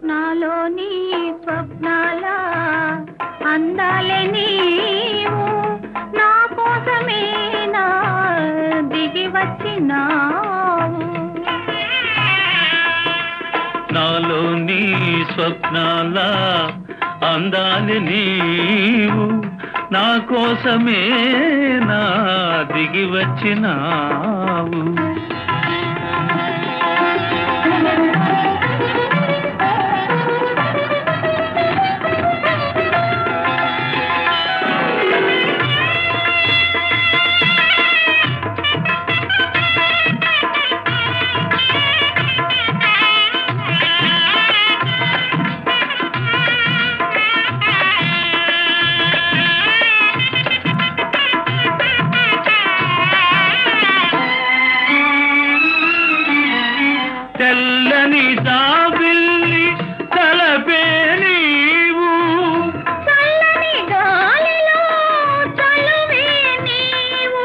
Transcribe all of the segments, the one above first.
నాలోని స్వప్నాల అందాలే నీవు నా కోసమే నా దిగి వచ్చినావు నాలో నీ స్వప్నాల అందాలి నీవు నా కోసమే నా దిగి వచ్చినావు తెల్లని జాబిల్లి తలపే నీవు చల్లని గాలిలో చలువే నీవు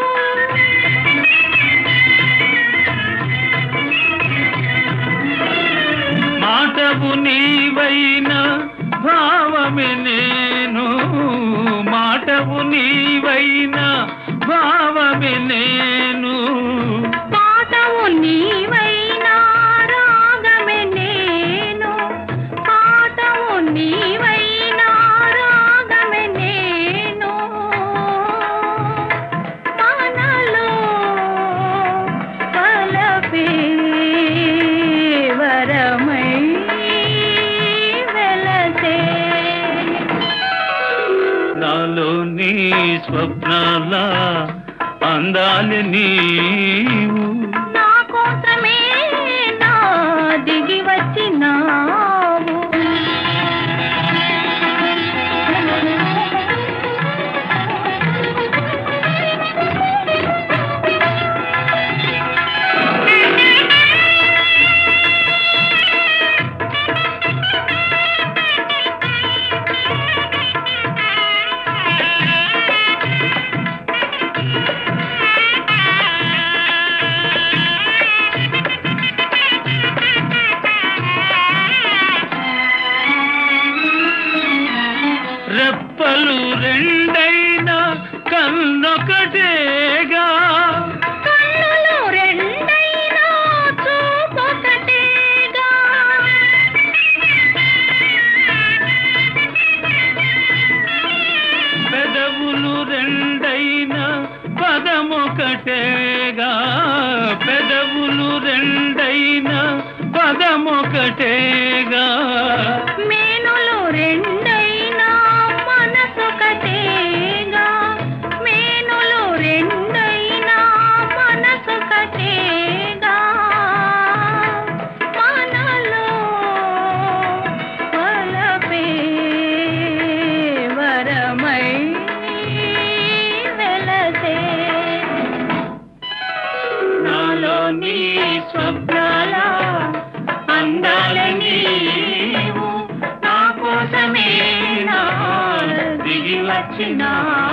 మాటవు నీవైన భావమే నేను మాటవు నీవైన భావమే నేను పాటవు నీవైనా రాగమే నేను పాటవు నీవైనా రాగమే నేను మనలో కలపే వరమై వెలసే నాలో నీ స్వప్నాల అందాలి నీవు నా కోసమే నా దిగి వచ్చినావు రెప్పలు రెండైనా కన్నొకటేగా కన్నులు రెండైనా చూపొకటేగా పెదవులు రెండైనా పదమొకటేగా పెదవులు రెండైనా పదమొకటేగా మేనులు రెండైనా మనసొకటేగా మేనులు రెండైనా మనసొకటేగా మనలో వలపే వరమై వెలసే నాలో నీ స్వప్నాల అందాలని నీవు నా కోసమే నా దిగి వచ్చినా